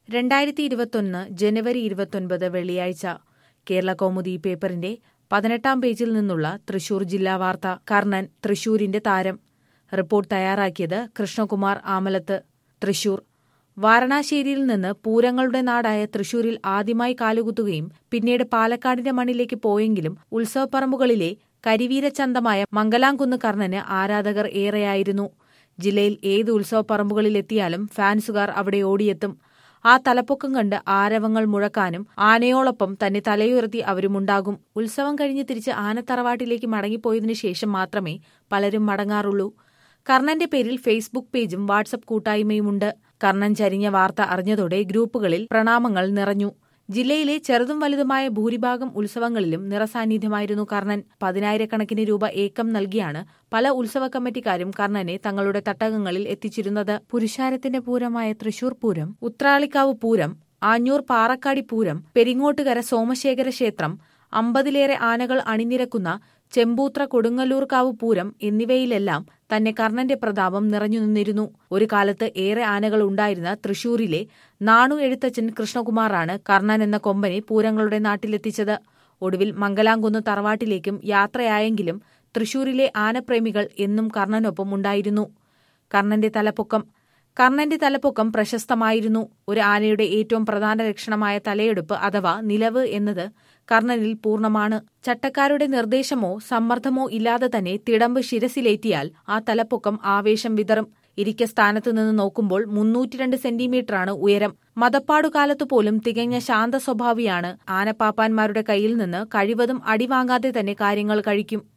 രണ്ടായിരത്തി ഇരുപത്തൊന്ന് ജനുവരി ഇരുപത്തൊൻപത് വെള്ളിയാഴ്ച കേരള കൗമുദി പേപ്പറിന്റെ പതിനെട്ടാം പേജിൽ നിന്നുള്ള തൃശൂർ ജില്ലാ വാർത്ത കർണൻ തൃശൂരിന്റെ താരം റിപ്പോർട്ട് തയ്യാറാക്കിയത് കൃഷ്ണകുമാർ ആമലത്ത് തൃശൂർ വാരണാശ്ശേരിയിൽ നിന്ന് പൂരങ്ങളുടെ നാടായ തൃശൂരിൽ ആദ്യമായി കാലുകുത്തുകയും പിന്നീട് പാലക്കാടിന്റെ മണ്ണിലേക്ക് പോയെങ്കിലും ഉത്സവപ്പറമ്പുകളിലെ കരിവീരച്ചന്തമായ മംഗലാംകുന്ന് കർണന് ആരാധകർ ഏറെയായിരുന്നു ജില്ലയിൽ ഏത് ഉത്സവപ്പറമ്പുകളിലെത്തിയാലും ഫാൻസുകാർ അവിടെ ഓടിയെത്തും ആ തലപ്പൊക്കം കണ്ട് ആരവങ്ങൾ മുഴക്കാനും ആനയോടൊപ്പം തന്നെ തലയുയർത്തി അവരുമുണ്ടാകും ഉത്സവം കഴിഞ്ഞ് തിരിച്ച് ആനത്തറവാട്ടിലേക്ക് മടങ്ങിപ്പോയതിനു ശേഷം മാത്രമേ പലരും മടങ്ങാറുള്ളൂ കർണന്റെ പേരിൽ ഫേസ്ബുക്ക് പേജും വാട്സപ്പ് കൂട്ടായ്മയുമുണ്ട് കർണൻ ചരിഞ്ഞ വാർത്ത അറിഞ്ഞതോടെ ഗ്രൂപ്പുകളിൽ പ്രണാമങ്ങൾ നിറഞ്ഞു ജില്ലയിലെ ചെറുതും വലുതുമായ ഭൂരിഭാഗം ഉത്സവങ്ങളിലും നിറസാന്നിധ്യമായിരുന്നു കർണൻ പതിനായിരക്കണക്കിന് രൂപ ഏക്കം നൽകിയാണ് പല ഉത്സവ കമ്മിറ്റിക്കാരും കർണനെ തങ്ങളുടെ തട്ടകങ്ങളിൽ എത്തിച്ചിരുന്നത് പുരുഷാരത്തിന്റെ പൂരമായ തൃശൂർ പൂരം ഉത്രാളിക്കാവ് പൂരം ആഞ്ഞൂർ പാറക്കാടി പൂരം പെരിങ്ങോട്ടുകര സോമശേഖര ക്ഷേത്രം അമ്പതിലേറെ ആനകൾ അണിനിരക്കുന്ന ചെമ്പൂത്ര കൊടുങ്ങല്ലൂർക്കാവ് പൂരം എന്നിവയിലെല്ലാം തന്നെ കർണന്റെ പ്രതാപം നിറഞ്ഞു നിന്നിരുന്നു ഒരു കാലത്ത് ഏറെ ആനകൾ ഉണ്ടായിരുന്ന തൃശൂരിലെ നാണു എഴുത്തച്ഛൻ കൃഷ്ണകുമാറാണ് കർണൻ എന്ന കൊമ്പനെ പൂരങ്ങളുടെ നാട്ടിലെത്തിച്ചത് ഒടുവിൽ മംഗലാംകുന്ന് തറവാട്ടിലേക്കും യാത്രയായെങ്കിലും തൃശൂരിലെ ആനപ്രേമികൾ എന്നും കർണനൊപ്പം ഉണ്ടായിരുന്നു കർണന്റെ തലപ്പൊക്കം കർണന്റെ തലപ്പൊക്കം പ്രശസ്തമായിരുന്നു ഒരു ആനയുടെ ഏറ്റവും പ്രധാന ലക്ഷണമായ തലയെടുപ്പ് അഥവാ നിലവ് എന്നത് കർണനിൽ പൂർണ്ണമാണ് ചട്ടക്കാരുടെ നിർദ്ദേശമോ സമ്മർദ്ദമോ ഇല്ലാതെ തന്നെ തിടമ്പ് ശിരസിലേറ്റിയാൽ ആ തലപ്പൊക്കം ആവേശം വിതറും ഇരിക്ക സ്ഥാനത്ത് നിന്ന് നോക്കുമ്പോൾ മുന്നൂറ്റിരണ്ട് സെന്റിമീറ്ററാണ് ഉയരം മതപ്പാടുകാലത്തു പോലും തികഞ്ഞ ശാന്ത സ്വഭാവിയാണ് ആനപ്പാപ്പാന്മാരുടെ കയ്യിൽ നിന്ന് കഴിവതും അടിവാങ്ങാതെ തന്നെ കാര്യങ്ങൾ കഴിക്കും